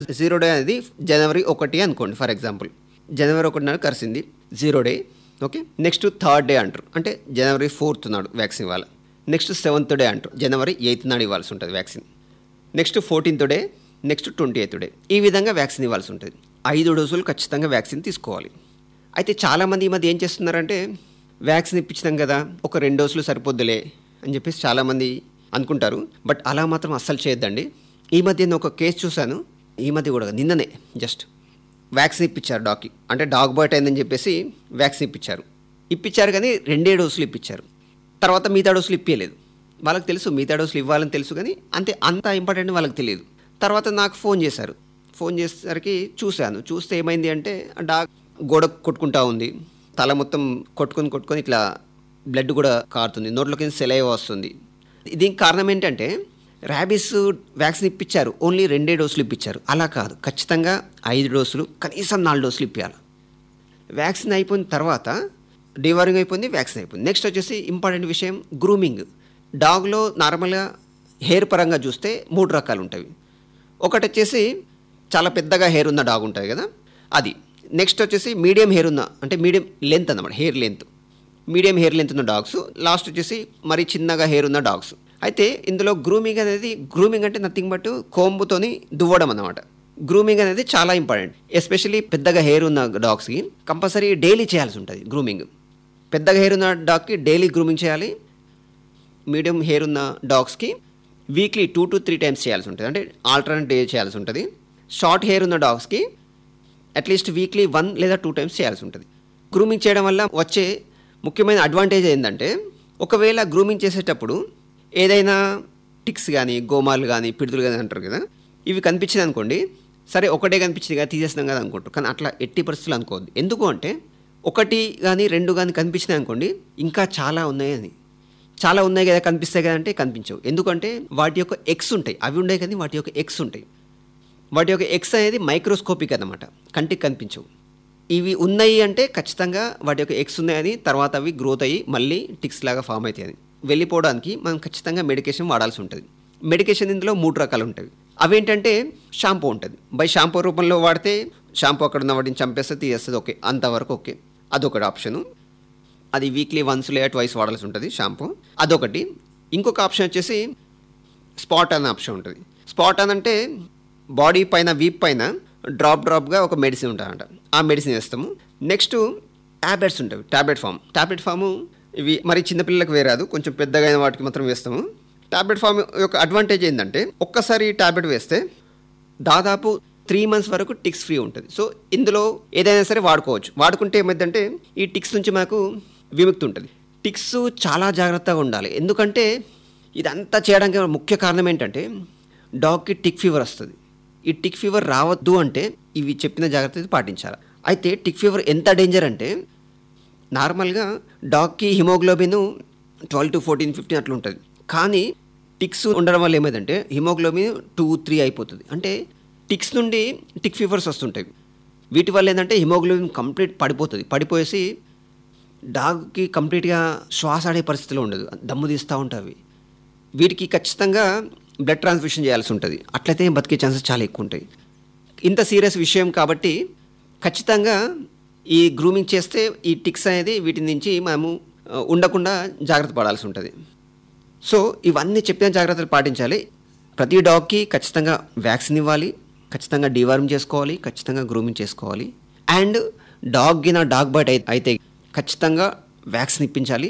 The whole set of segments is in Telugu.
జీరో డే అనేది జనవరి ఒకటి అనుకోండి ఫర్ ఎగ్జాంపుల్ జనవరి ఒకటి నాడు కరిసింది zero day okay next third day అంటారు అంటే జనవరి ఫోర్త్ నాడు వ్యాక్సిన్ ఇవ్వాలి నెక్స్ట్ సెవెంత్ డే అంటారు జనవరి ఎయిత్ నాడు ఇవ్వాల్సి ఉంటుంది vaccine next fourteenth day next twenty eighth day ఈ విధంగా వ్యాక్సిన్ ఇవ్వాల్సి ఉంటుంది ఐదు డోసులు ఖచ్చితంగా వ్యాక్సిన్ తీసుకోవాలి అయితే చాలామంది ఈ మధ్య ఏం చేస్తున్నారంటే వ్యాక్సిన్ ఇప్పించినాం కదా ఒక రెండు డోసులు సరిపోద్దులే అని చెప్పేసి చాలామంది అనుకుంటారు బట్ అలా మాత్రం అస్సలు చేయొద్దండి ఈ మధ్య నేను ఒక కేసు చూశాను ఈ మధ్య కూడా నిన్ననే జస్ట్ వ్యాక్సిన్ ఇప్పించారు డాక్కి అంటే డాగ్ బర్ట్ అయిందని చెప్పేసి వ్యాక్సిన్ ఇప్పించారు ఇప్పించారు కానీ రెండే డోసులు ఇప్పించారు తర్వాత మిగతా డోసులు ఇప్పించలేదు వాళ్ళకి తెలుసు మిగతా డోసులు ఇవ్వాలని తెలుసు కానీ అంతే అంత ఇంపార్టెంట్ వాళ్ళకి తెలియదు తర్వాత నాకు ఫోన్ చేశారు ఫోన్ చేసేసరికి చూశాను చూస్తే ఏమైంది అంటే ఆ డాగ్ గోడ కొట్టుకుంటా ఉంది తల మొత్తం కొట్టుకొని కొట్టుకొని ఇట్లా బ్లడ్ కూడా కారుతుంది నోట్లోకి సెలైవ వస్తుంది దీనికి కారణం ఏంటంటే ర్యాబిస్ వ్యాక్సిన్ ఇప్పించారు ఓన్లీ రెండే డోసులు ఇప్పించారు అలా కాదు ఖచ్చితంగా ఐదు డోసులు కనీసం నాలుగు డోసులు ఇప్పించాలి వ్యాక్సిన్ అయిపోయిన తర్వాత డివారింగ్ అయిపోయింది వ్యాక్సిన్ అయిపోయింది నెక్స్ట్ వచ్చేసి ఇంపార్టెంట్ విషయం గ్రూమింగ్ డాగ్లో నార్మల్గా హెయిర్ పరంగా చూస్తే మూడు రకాలు ఉంటాయి ఒకటి వచ్చేసి చాలా పెద్దగా హెయిర్ ఉన్న డాగ్ ఉంటుంది కదా అది నెక్స్ట్ వచ్చేసి మీడియం హెయిర్ ఉన్న అంటే మీడియం లెంత్ అన్నమాట hair length medium hair length ఉన్న డాగ్స్ లాస్ట్ వచ్చేసి మరి చిన్నగా హెయిర్ ఉన్న డాగ్స్ అయితే ఇందులో గ్రూమింగ్ అనేది గ్రూమింగ్ అంటే నథింగ్ బట్ కోంబుతోని దువ్వడం అన్నమాట గ్రూమింగ్ అనేది చాలా ఇంపార్టెంట్ ఎస్పెషల్లీ పెద్దగా హెయిర్ ఉన్న డాగ్స్కి కంపల్సరీ డైలీ చేయాల్సి ఉంటుంది గ్రూమింగ్ పెద్దగా హెయిర్ ఉన్న డాగ్కి డైలీ గ్రూమింగ్ చేయాలి మీడియం హెయిర్ ఉన్న డాగ్స్కి weekly two to three times చేయాల్సి ఉంటుంది అంటే ఆల్టర్నేట్ డే చేయాల్సి ఉంటుంది షార్ట్ హెయిర్ ఉన్న డాగ్స్కి అట్లీస్ట్ వీక్లీ వన్ లేదా టూ టైమ్స్ చేయాల్సి ఉంటుంది గ్రూమింగ్ చేయడం వల్ల వచ్చే ముఖ్యమైన అడ్వాంటేజ్ ఏంటంటే ఒకవేళ గ్రూమింగ్ చేసేటప్పుడు ఏదైనా టిక్స్ కానీ గోమాలు కానీ పిడుదలు కానీ అంటారు కదా ఇవి కనిపించింది అనుకోండి సరే ఒకటే కనిపించింది కదా తీసేస్తున్నాం కదా అనుకుంటారు కానీ అట్లా ఎట్టి పరిస్థితులు అనుకోవద్దు ఎందుకు అంటే ఒకటి కానీ రెండు కానీ కనిపించినాయి అనుకోండి ఇంకా చాలా ఉన్నాయని చాలా ఉన్నాయి కదా కనిపిస్తాయి కదా అంటే కనిపించవు ఎందుకంటే వాటి యొక్క ఎక్స్ ఉంటాయి అవి ఉన్నాయి కానీ వాటి యొక్క ఎక్స్ ఉంటాయి వాటి యొక్క ఎక్స్ అనేది మైక్రోస్కోపిక్ అన్నమాట కంటికి కనిపించవు ఇవి ఉన్నాయి అంటే ఖచ్చితంగా వాటి యొక్క ఎక్స్ ఉన్నాయని తర్వాత అవి గ్రోత్ అయ్యి మళ్ళీ టిక్స్ లాగా ఫామ్ అవుతాయి వెళ్ళిపోవడానికి మనం ఖచ్చితంగా మెడికేషన్ వాడాల్సి ఉంటుంది మెడికేషన్ ఇందులో మూడు రకాలు ఉంటాయి అవేంటంటే షాంపూ ఉంటుంది బై షాంపూ రూపంలో వాడితే షాంపూ అక్కడ ఉన్న వాటిని చంపేస్తే తీసేస్తుంది ఓకే అంతవరకు ఓకే అదొకటి ఆప్షను అది వీక్లీ వన్స్ లేదా ట్వైస్ వాడాల్సి ఉంటుంది షాంపూ అదొకటి ఇంకొక ఆప్షన్ వచ్చేసి స్పాట్ అనే ఆప్షన్ ఉంటుంది స్పాట్ అని అంటే బాడీ పైన వీప్ పైన డ్రాప్ డ్రాప్గా ఒక మెడిసిన్ ఉంటుందంట ఆ మెడిసిన్ వేస్తాము నెక్స్ట్ ట్యాబ్లెట్స్ ఉంటాయి ట్యాబ్లెట్ ఫామ్ ట్యాబ్లెట్ ఫాము ఇవి మరి చిన్నపిల్లలకు వేరాదు కొంచెం పెద్దగా అయిన వాటికి మాత్రం వేస్తాము ట్యాబ్లెట్ ఫామ్ యొక్క అడ్వాంటేజ్ ఏంటంటే ఒక్కసారి ట్యాబ్లెట్ వేస్తే దాదాపు త్రీ మంత్స్ వరకు టిక్స్ ఫ్రీ ఉంటుంది సో ఇందులో ఏదైనా సరే వాడుకోవచ్చు వాడుకుంటే ఏమైందంటే ఈ టిక్స్ నుంచి మనకు విముక్తి ఉంటుంది టిక్స్ చాలా జాగ్రత్తగా ఉండాలి ఎందుకంటే ఇదంతా చేయడానికి ముఖ్య కారణం ఏంటంటే డాగ్కి టిక్ ఫీవర్ వస్తుంది ఈ టిక్ ఫీవర్ రావద్దు అంటే ఇవి చెప్పిన జాగ్రత్తలు పాటించాలి అయితే టిక్ ఫీవర్ ఎంత డేంజర్ అంటే నార్మల్గా డాగ్కి haemoglobin twelve to fourteen fifteen అట్లా ఉంటుంది కానీ టిక్స్ ఉండడం వల్ల ఏమైందంటే హిమోగ్లోబిన్ టూ త్రీ అయిపోతుంది అంటే టిక్స్ నుండి టిక్ ఫీవర్స్ వస్తుంటాయి వీటి వల్ల ఏంటంటే హిమోగ్లోబిన్ కంప్లీట్ పడిపోతుంది పడిపోయేసి డాగ్కి కంప్లీట్గా శ్వాస ఆడే పరిస్థితిలో ఉండదు దమ్ము తీస్తూ ఉంటాయి వీటికి ఖచ్చితంగా బ్లడ్ ట్రాన్స్ఫ్యూషన్ చేయాల్సి ఉంటుంది అట్లయితే బతికే ఛాన్సెస్ చాలా ఎక్కువ ఉంటాయి ఇంత సీరియస్ విషయం కాబట్టి ఖచ్చితంగా ఈ గ్రూమింగ్ చేస్తే ఈ టిక్స్ అనేది వీటి నుంచి మనము ఆ, ఉండకుండా జాగ్రత్త పడాల్సి ఉంటుంది సో ఇవన్నీ చెప్పిన జాగ్రత్తలు పాటించాలి ప్రతి డాగ్కి ఖచ్చితంగా వ్యాక్సిన్ ఇవ్వాలి ఖచ్చితంగా డివార్మ్ చేసుకోవాలి ఖచ్చితంగా గ్రూమింగ్ చేసుకోవాలి అండ్ డాగ్ గిన డాగ్ బైట్ అయి- అయితే ఖచ్చితంగా వ్యాక్సిన్ ఇప్పించాలి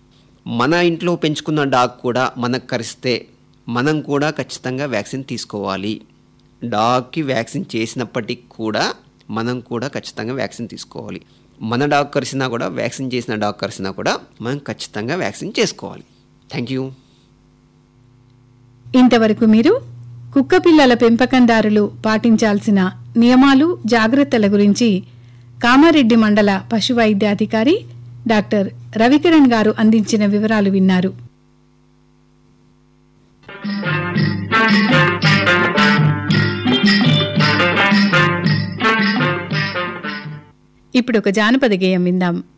మన ఇంట్లో పెంచుకున్న డాగ్ కూడా మనకు కరిస్తే మనం కూడా ఖచ్చితంగా వ్యాక్సిన్ తీసుకోవాలి డాగ్కి వ్యాక్సిన్ చేసినప్పటికీ కూడా మనం కూడా ఖచ్చితంగా వ్యాక్సిన్ తీసుకోవాలి మన డాగ్ కరిసినా కూడా వ్యాక్సిన్ చేసిన డాగ్ కరిసినా కూడా మనం ఖచ్చితంగా వ్యాక్సిన్ చేసుకోవాలి థ్యాంక్ యూ ఇంతవరకు మీరు కుక్కపిల్లల పెంపకందారులు పాటించాల్సిన నియమాలు జాగ్రత్తల గురించి కామారెడ్డి మండల పశు వైద్యాధికారి డాక్టర్ రవికిరణ్ గారు అందించిన వివరాలు విన్నారు ఇప్పుడు ఒక జానపద గేయం విందాం